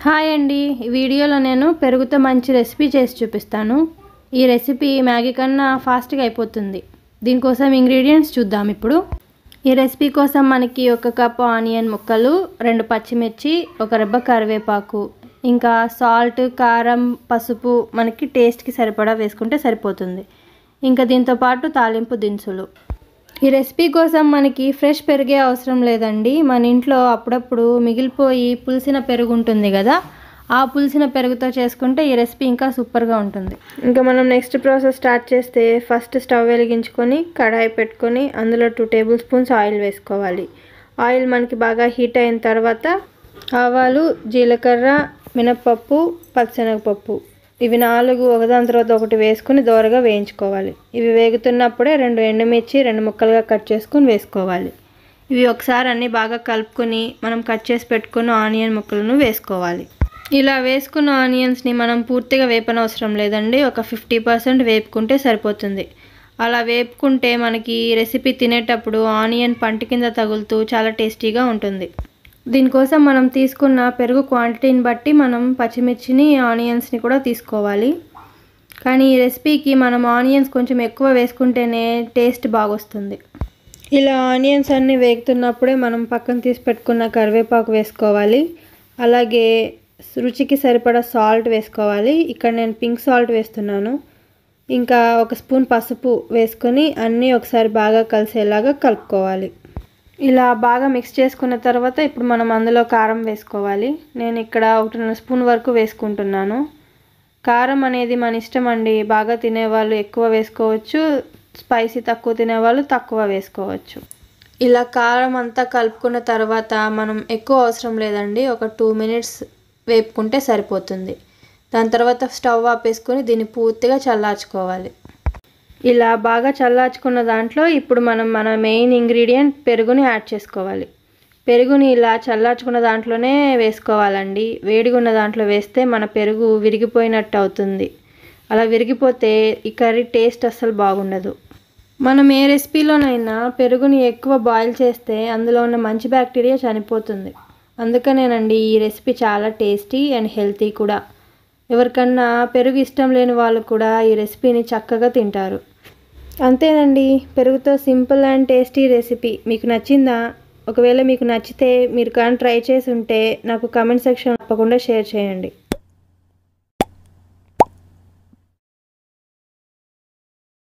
hi అండి ఈ వీడియోలో నేను పెరుగుతో మంచి రెసిపీ చేసి చూపిస్తాను ఈ రెసిపీ మ్యాగీ కన్నా ఫాస్ట్గా అయిపోతుంది దీనికోసం ఇంగ్రీడియంట్స్ చూద్దాం ఇప్పుడు ఈ రెసిపీ కోసం మనకి ఒక కప్ ఆనియన్ ముక్కలు రెండు పచ్చిమిర్చి ఒక రెబ్బ కరివేపాకు ఇంకా సాల్ట్ కారం పసుపు మనకి టేస్ట్కి సరిపడా వేసుకుంటే సరిపోతుంది ఇంకా దీంతో పాటు తాలింపు దినుసులు ఈ రెసిపీ కోసం మనకి ఫ్రెష్ పెరిగే అవసరం లేదండి మన ఇంట్లో అప్పుడప్పుడు మిగిలిపోయి పులిసిన పెరుగు ఉంటుంది కదా ఆ పులిసిన పెరుగుతో చేసుకుంటే ఈ రెసిపీ ఇంకా సూపర్గా ఉంటుంది ఇంకా మనం నెక్స్ట్ ప్రాసెస్ స్టార్ట్ చేస్తే ఫస్ట్ స్టవ్ వెలిగించుకొని కడాయి పెట్టుకొని అందులో టూ టేబుల్ స్పూన్స్ ఆయిల్ వేసుకోవాలి ఆయిల్ మనకి బాగా హీట్ అయిన తర్వాత ఆవాలు జీలకర్ర మినప్పప్పు పచ్చనగపప్పు ఇవి నాలుగు ఒకదాని తర్వాత ఒకటి వేసుకుని దోరగా వేయించుకోవాలి ఇవి వేగుతున్నప్పుడే రెండు ఎండుమిర్చి రెండు ముక్కలుగా కట్ చేసుకుని వేసుకోవాలి ఇవి ఒకసారి అన్నీ బాగా కలుపుకొని మనం కట్ చేసి పెట్టుకున్న ఆనియన్ ముక్కలను వేసుకోవాలి ఇలా వేసుకున్న ఆనియన్స్ని మనం పూర్తిగా వేపనవసరం లేదండి ఒక ఫిఫ్టీ పర్సెంట్ వేపుకుంటే సరిపోతుంది అలా వేపుకుంటే మనకి రెసిపీ తినేటప్పుడు ఆనియన్ పంట కింద తగులుతూ చాలా టేస్టీగా ఉంటుంది దీనికోసం మనం తీసుకున్న పెరుగు క్వాంటిటీని బట్టి మనం పచ్చిమిర్చిని ఆనియన్స్ని కూడా తీసుకోవాలి కానీ ఈ రెసిపీకి మనం ఆనియన్స్ కొంచెం ఎక్కువ వేసుకుంటేనే టేస్ట్ బాగొస్తుంది ఇలా ఆనియన్స్ అన్నీ వేగుతున్నప్పుడే మనం పక్కన తీసి పెట్టుకున్న కరివేపాకు వేసుకోవాలి అలాగే రుచికి సరిపడా సాల్ట్ వేసుకోవాలి ఇక్కడ నేను పింక్ సాల్ట్ వేస్తున్నాను ఇంకా ఒక స్పూన్ పసుపు వేసుకొని అన్నీ ఒకసారి బాగా కలిసేలాగా కలుపుకోవాలి ఇలా బాగా మిక్స్ చేసుకున్న తర్వాత ఇప్పుడు మనం అందులో కారం వేసుకోవాలి నేను ఇక్కడ ఒకటిన్నర స్పూన్ వరకు వేసుకుంటున్నాను కారం అనేది మన ఇష్టం అండి బాగా తినేవాళ్ళు ఎక్కువ వేసుకోవచ్చు స్పైసీ తక్కువ తినేవాళ్ళు తక్కువ వేసుకోవచ్చు ఇలా కారం అంతా కలుపుకున్న తర్వాత మనం ఎక్కువ అవసరం లేదండి ఒక టూ మినిట్స్ వేపుకుంటే సరిపోతుంది దాని తర్వాత స్టవ్ ఆపేసుకొని దీన్ని పూర్తిగా చల్లార్చుకోవాలి ఇలా బాగా చల్లార్చుకున్న దాంట్లో ఇప్పుడు మనం మన మెయిన్ ఇంగ్రీడియంట్ పెరుగుని యాడ్ చేసుకోవాలి పెరుగుని ఇలా చల్లార్చుకున్న దాంట్లోనే వేసుకోవాలండి వేడిగా ఉన్న దాంట్లో వేస్తే మన పెరుగు విరిగిపోయినట్టు అవుతుంది అలా విరిగిపోతే ఈ కర్రీ టేస్ట్ అస్సలు బాగుండదు మనం ఏ రెసిపీలోనైనా పెరుగుని ఎక్కువ బాయిల్ చేస్తే అందులో ఉన్న మంచి బ్యాక్టీరియా చనిపోతుంది అందుకనేనండి ఈ రెసిపీ చాలా టేస్టీ అండ్ హెల్తీ కూడా ఎవరికన్నా పెరుగు ఇష్టం లేని వాళ్ళు కూడా ఈ రెసిపీని చక్కగా తింటారు అంతేనండి పెరుగుతో సింపుల్ అండ్ టేస్టీ రెసిపీ మీకు నచ్చిందా ఒకవేళ మీకు నచ్చితే మీరు కానీ ట్రై చేసి ఉంటే నాకు కమెంట్ సెక్షన్ తప్పకుండా షేర్ చేయండి